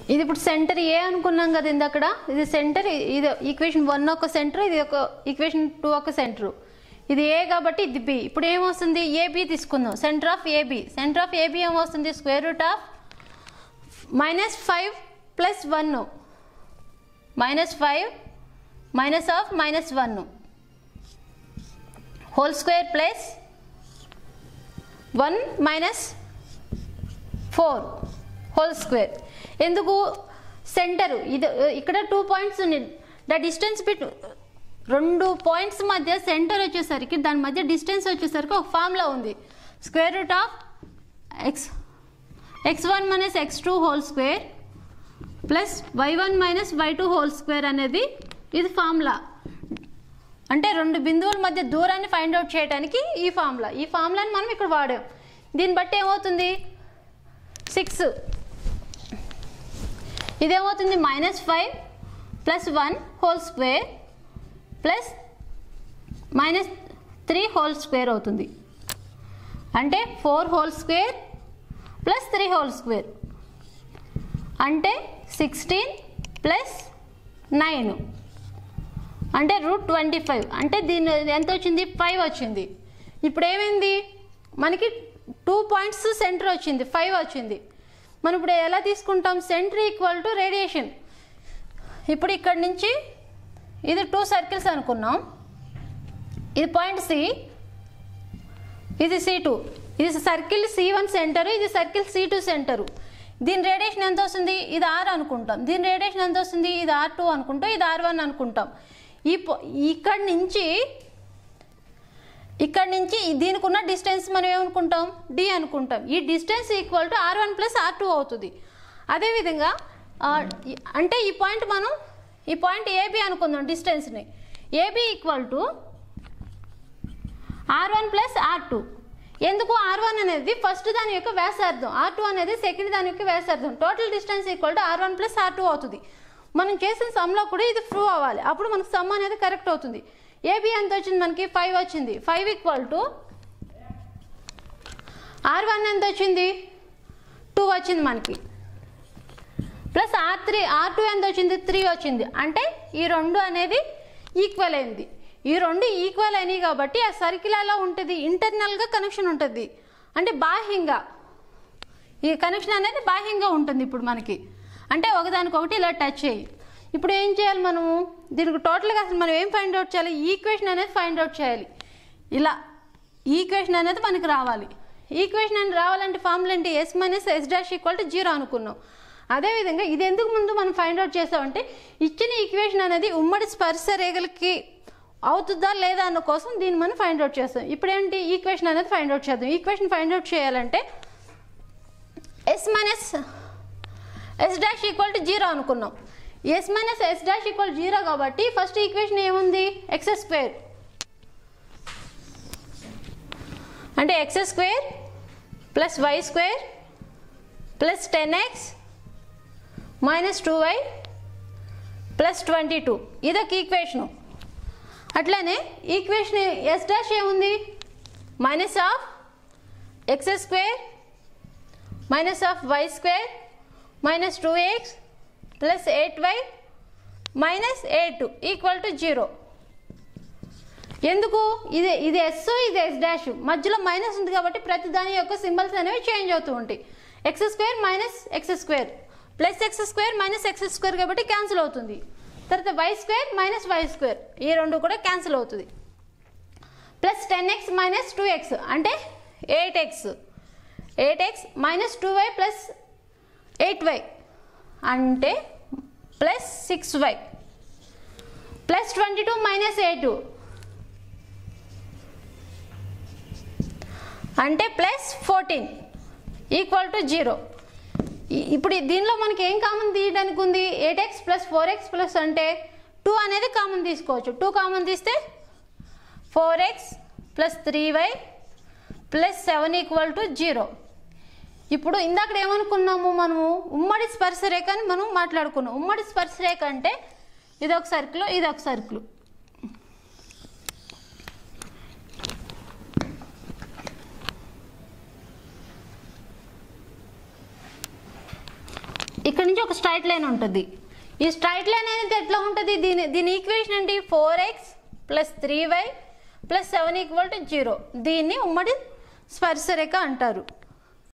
ఇది ఇప్పుడు సెంటర్ ఏ అనుకున్నాం కదా ఇందక్కడ ఇది సెంటర్ ఇది ఈక్వేషన్ వన్ ఒక సెంటర్ ఇది ఒక ఈక్వేషన్ టూ ఒక సెంటర్ ఇది ఏ కాబట్టి ఇది బి ఇప్పుడు ఏమొస్తుంది ఏబి తీసుకుందాం centre of AB centre of AB ఏమొస్తుంది square root of minus five plus one minus five minus of minus one whole square plus one minus four whole square ఎందుకు centre ఇది ఇక్కడ టూ పాయింట్స్ ఉన్నాయి the distance between రెండు points మధ్య centre వచ్చేసరికి దాని మధ్య డిస్టెన్స్ వచ్చేసరికి ఒక ఫార్ములా ఉంది square root of X X one minus X two whole square plus Y one minus why two whole square అనేది ఇది ఫార్ములా అంటే రెండు బిందువుల మధ్య దూరాన్ని ఫైండ్ అవుట్ చేయడానికి ఈ ఫార్ములా ఈ ఫార్ములాని మనం ఇక్కడ వాడాం దీన్ని బట్టి ఏమవుతుంది సిక్స్ ఇదేమవుతుంది minus five plus one whole square plus minus three whole square అవుతుంది అంటే four whole square plus three whole square అంటే సిక్స్టీన్ ప్లస్ నైన్ అంటే రూట్ ట్వంటీ ఫైవ్ అంటే దీని ఎంత వచ్చింది ఫైవ్ వచ్చింది ఇప్పుడు ఏమైంది మనకి టూ పాయింట్స్ సెంటర్ వచ్చింది ఫైవ్ వచ్చింది మనం ఇప్పుడు ఎలా తీసుకుంటాం సెంటర్ ఈక్వల్ టు రేడియేషన్ ఇప్పుడు ఇక్కడ నుంచి ఇది టూ సర్కిల్స్ అనుకున్నాం ఇది పాయింట్ సి ఇది సి టూ ఇది సర్కిల్ సి వన్ సెంటరు ఇది సర్కిల్ సి టూ సెంటరు దీని రేడియేషన్ ఎంత వస్తుంది ఇది ఆర్ అనుకుంటాం దీని రేడియేషన్ ఎంత వస్తుంది ఇది ఆర్ టూ అనుకుంటాం ఇది ఆర్ వన్ అనుకుంటాం ఈ పో- ఇక్కడి నుంచి ఇక్కడ నుంచి దీనికి ఉన్న డిస్టెన్స్ మనం ఏమనుకుంటాం డి అనుకుంటాం ఈ distance equal to R one plus R two అవుతుంది అదేవిధంగా ఆ, ఈ- అంటే ఈ పాయింట్ మనం ఈ పాయింట్ ఏబి అనుకుందాం డిస్టెన్స్ని AB equal to R one plus R two ఎందుకు ఆర్ వన్ అనేది ఫస్ట్ దాని యొక్క వ్యాసార్థం ఆర్ టూ అనేది సెకండ్ దాని యొక్క వ్యాసార్థం total distance equal to R one plus R two అవుతుంది మనం చేసిన సమ్లో కూడా ఇది ప్రూవ్ అవ్వాలి అప్పుడు మనకు సమ్ అనేది కరెక్ట్ అవుతుంది ఏబి ఎంత వచ్చింది మనకి ఫైవ్ వచ్చింది five equal to R one ఎంత వచ్చింది టూ వచ్చింది మనకి plus R three R two ఎంత వచ్చింది త్రీ వచ్చింది అంటే ఈ రెండు అనేది ఈక్వల్ అయింది ఈ రెండు ఈక్వల్ అయినాయి కాబట్టి ఆ సర్కిల్ ఎలా ఉంటుంది ఇంటర్నల్గా కనెక్షన్ ఉంటుంది అంటే బాహ్యంగా ఈ కనెక్షన్ అనేది బాహ్యంగా ఉంటుంది ఇప్పుడు మనకి అంటే ఒకదానికొకటి ఇలా టచ్ అయ్యి ఇప్పుడు ఏం చేయాలి మనము దీనికి టోటల్గా అసలు మనం ఏం ఫైండ్ అవుట్ చేయాలి ఈక్వేషన్ అనేది ఫైండ్ అవుట్ చేయాలి ఇలా ఈక్వేషన్ అనేది మనకి రావాలి ఈక్వేషన్ అనేది రావాలంటే ఫార్ములా ఏంటి S minus S dash equal to zero అనుకున్నాం అదేవిధంగా ఇది ఎందుకు ముందు మనం ఫైండ్ అవుట్ చేసామంటే ఇచ్చిన ఈక్వేషన్ అనేది ఉమ్మడి స్పర్శ రేఖలకి అవుతుందా లేదా అన్న కోసం దీన్ని మనం ఫైండ్ అవుట్ చేస్తాం ఇప్పుడు ఏంటి ఈక్వేషన్ అనేది ఫైండ్ అవుట్ చేద్దాం ఈక్వేషన్ ఫైండ్ అవుట్ చేయాలంటే S minus S dash equal to zero అనుకున్నాం S minus S dash equal zero కాబట్టి ఫస్ట్ ఈక్వేషన్ ఏముంది ఎక్స్ స్క్వేర్ అంటే X square plus Y square plus ten X minus two Y plus twenty two ఇదొక equation అట్లానే equation S dash ఏముంది minus of X square minus of Y square minus two X plus eight Y minus eight equal to zero ఎందుకు ఇది ఇది yes ఇది yes dash మధ్యలో minus ఉంది కాబట్టి ప్రతి దాని యొక్క సింబల్స్ అనేవి చేంజ్ అవుతూ ఉంటాయి X square minus X square plus X square minus X square కాబట్టి క్యాన్సిల్ అవుతుంది తర్వాత Y square minus Y square ఈ రెండు కూడా క్యాన్సిల్ అవుతుంది plus ten X minus two X అంటే eight X eight X minus two Y plus eight Y అంటే plus six Y plus twenty two minus eight అంటే plus fourteen equal to zero ఇప్పుడు దీనిలో మనకి ఏం కామన్ తీయడానికి ఉంది eight X plus four X plus అంటే టూ అనేది కామన్ తీసుకోవచ్చు టూ కామన్ తీస్తే four X plus three Y plus seven equal to zero ఇప్పుడు ఇందాక ఏమనుకున్నాము మనము ఉమ్మడి స్పర్శ రేఖ అని మనం మాట్లాడుకున్నాం ఉమ్మడి స్పర్శ రేఖ అంటే ఇది ఒక సర్కిల్ ఇది ఒక సర్కిల్ ఇక్కడ నుంచి ఒక ఒక స్ట్రైట్ లైన్ ఉంటుంది ఈ స్ట్రైట్ లైన్ అనేది ఎట్లా ఉంటుంది దీని దీని ఈక్వేషన్ ఏంటి four X plus three Y plus seven equal to zero దీన్ని ఉమ్మడి స్పర్శరేఖ అంటారు